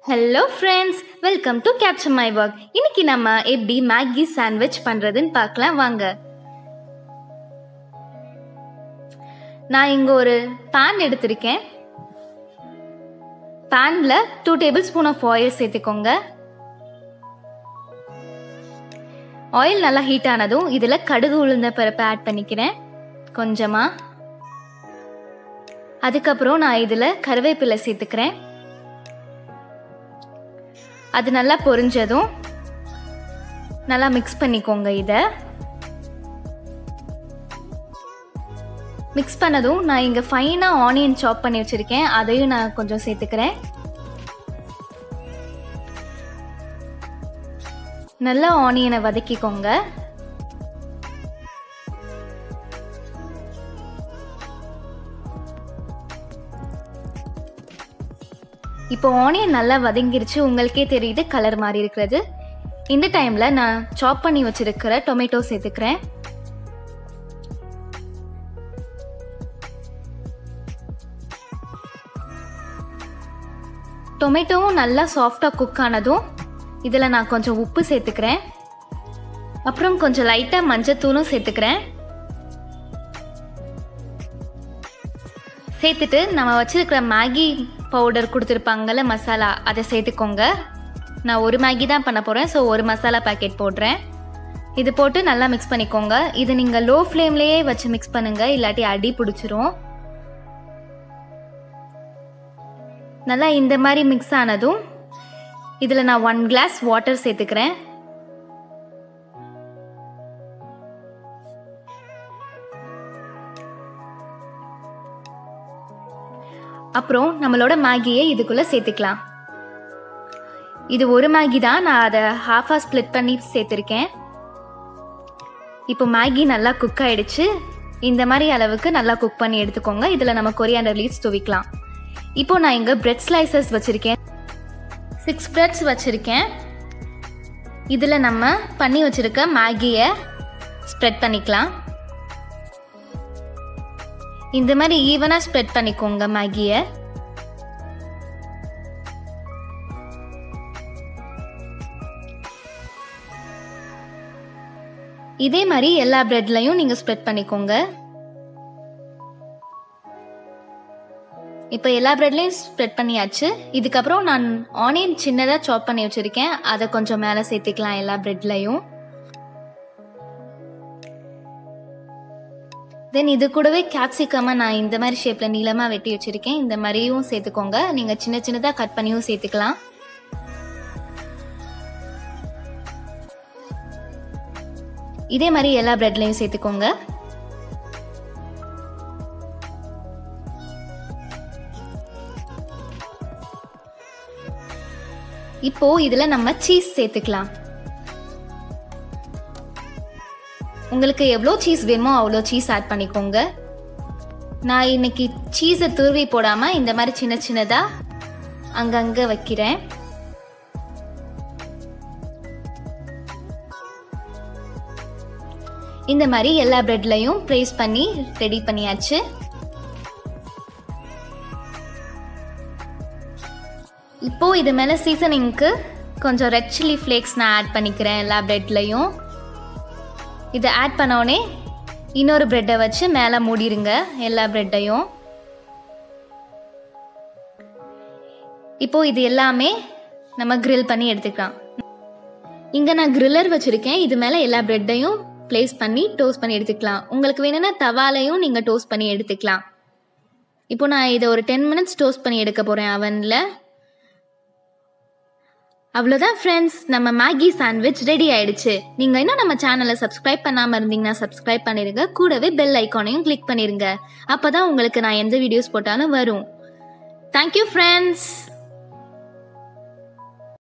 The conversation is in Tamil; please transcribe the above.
hello friends welcome to capture my work இன்னைக்கு நம்ம எப்படி மேகி சாண்ட்விச் பண்ணுறதுன்னு பார்க்கலாம் வாங்க நான் இங்கே ஒரு பேன் எடுத்திருக்கேன் பேனில் two tablespoon of oil சேர்த்துக்கோங்க ஆயில் நல்லா ஹீட் ஆனதும் இதில் கடுகு உளுந்த பருப்பு ஆட் பண்ணிக்கிறேன் கொஞ்சமாக அதுக்கப்புறம் நான் இதில் கருவேப்பிலை சேர்த்துக்கிறேன் அது நல்லா பொரிஞ்சதும் நல்லா மிக்ஸ் பண்ணிக்கோங்க இதை மிக்ஸ் பண்ணதும் நான் இங்கே ஃபைனாக ஆனியன் சாப் பண்ணி வச்சுருக்கேன் அதையும் நான் கொஞ்சம் சேர்த்துக்கிறேன் நல்லா ஆனியனை வதக்கிக்கோங்க இப்போ ஆனியன் நல்லா வதங்கிருச்சு உங்களுக்கே தெரியுது கலர் மாறி இருக்கிறது இந்த டைமில் நான் சாப் பண்ணி வச்சிருக்கிற டொமேட்டோ சேர்த்துக்கிறேன் டொமேட்டோவும் நல்லா சாஃப்டாக குக் ஆனதும் இதில் நான் கொஞ்சம் உப்பு சேர்த்துக்கிறேன் அப்புறம் கொஞ்சம் லைட்டாக மஞ்சத்தூளும் சேர்த்துக்கிறேன் சேர்த்துட்டு நம்ம வச்சிருக்கிற மேகி பவுடர் கொடுத்துருப்பாங்கல்ல மசாலா அதை சேர்த்துக்கோங்க நான் ஒரு மேகி தான் பண்ண போகிறேன் ஸோ ஒரு மசாலா பேக்கெட் போடுறேன் இது போட்டு நல்லா மிக்ஸ் பண்ணிக்கோங்க இது நீங்கள் லோ ஃப்ளேம்லேயே வச்சு மிக்ஸ் பண்ணுங்கள் இல்லாட்டி அடி பிடிச்சிரும் நல்லா இந்த மாதிரி மிக்ஸ் ஆனதும் இதில் நான் ஒன் கிளாஸ் வாட்டர் சேர்த்துக்கிறேன் அப்புறம் நம்மளோட மேகியை இதுக்குள்ளே சேர்த்துக்கலாம் இது ஒரு மேகி தான் நான் அதை ஹாஃபாக ஸ்ப்ளிட் பண்ணி சேர்த்துருக்கேன் இப்போ மேகி நல்லா குக் ஆயிடுச்சு இந்த மாதிரி அளவுக்கு நல்லா குக் பண்ணி எடுத்துக்கோங்க இதில் நம்ம கொரியாண்டர் லீவ்ஸ் துவிக்கலாம் இப்போ நான் இங்கே பிரெட் ஸ்லைசஸ் வச்சுருக்கேன் சிக்ஸ் பிரெட்ஸ் வச்சுருக்கேன் இதில் நம்ம பண்ணி வச்சுருக்க மேகியை ஸ்ப்ரெட் பண்ணிக்கலாம் இந்த மாதிரி ஈவனாக ஸ்ப்ரெட் பண்ணிக்கோங்க மேகியை இதே மாதிரி எல்லா பிரெட்லையும் நீங்கள் ஸ்ப்ரெட் பண்ணிக்கோங்க இப்போ எல்லா பிரெட்லையும் ஸ்ப்ரெட் பண்ணியாச்சு இதுக்கப்புறம் நான் ஆனியன் சின்னதாக சாப் பண்ணி வச்சுருக்கேன் அதை கொஞ்சம் மேலே சேர்த்துக்கலாம் எல்லா பிரெட்லையும் தென் இது கூடவே கேப்சிகமாக நான் இந்த மாதிரி ஷேப்பில் நீளமாக வெட்டி வச்சுருக்கேன் இந்த மாதிரியும் சேர்த்துக்கோங்க நீங்கள் சின்ன சின்னதாக கட் பண்ணியும் சேர்த்துக்கலாம் இதே மாதிரி எல்லா பிரெட்லையும் சேர்த்துக்கோங்க இப்போ இதில் நம்ம சீஸ் சேர்த்துக்கலாம் உங்களுக்கு எவ்வளோ சீஸ் வேணுமோ அவ்வளோ சீஸ் ஆட் பண்ணிக்கோங்க நான் இன்னைக்கு சீஸை துருவி போடாமல் இந்த மாதிரி சின்ன சின்னதாக அங்கங்கே வைக்கிறேன் இந்த மாதிரி எல்லா பிரெட்லையும் ப்ரைஸ் பண்ணி ரெடி பண்ணியாச்சு இப்போ இது மேலே சீசனிங்க்கு கொஞ்சம் ரெட் சில்லி ஃப்ளேக்ஸ் நான் ஆட் பண்ணிக்கிறேன் எல்லா பிரெட்லையும் இதை ஆட் பண்ணோடனே இன்னொரு ப்ரெட்டை வச்சு மேலே மூடிடுங்க எல்லா ப்ரெட்டையும் இப்போ இது எல்லாமே நம்ம கிரில் பண்ணி எடுத்துக்கலாம் இங்கே நான் கிரில்லர் வச்சுருக்கேன் இது மேலே எல்லா ப்ரெட்டையும் ப்ளேஸ் பண்ணி டோஸ்ட் பண்ணி எடுத்துக்கலாம் உங்களுக்கு வேணும்னா தவாலையும் நீங்கள் டோஸ்ட் பண்ணி எடுத்துக்கலாம் இப்போ நான் இதை ஒரு டென் மினிட்ஸ் டோஸ்ட் பண்ணி எடுக்க போகிறேன் அவனில் அவ்வளோதான் ஃப்ரெண்ட்ஸ் நம்ம மேகி சாண்ட்விச் ரெடி ஆயிடுச்சு நீங்கள் இன்னும் நம்ம சேனலை சப்ஸ்கிரைப் பண்ணாமல் இருந்தீங்கன்னா சப்ஸ்கிரைப் பண்ணிடுங்க கூடவே பெல் ஐக்கானையும் கிளிக் பண்ணிடுங்க அப்போ தான் உங்களுக்கு நான் எந்த வீடியோஸ் போட்டாலும் வரும் தேங்க்யூ ஃப்ரெண்ட்ஸ்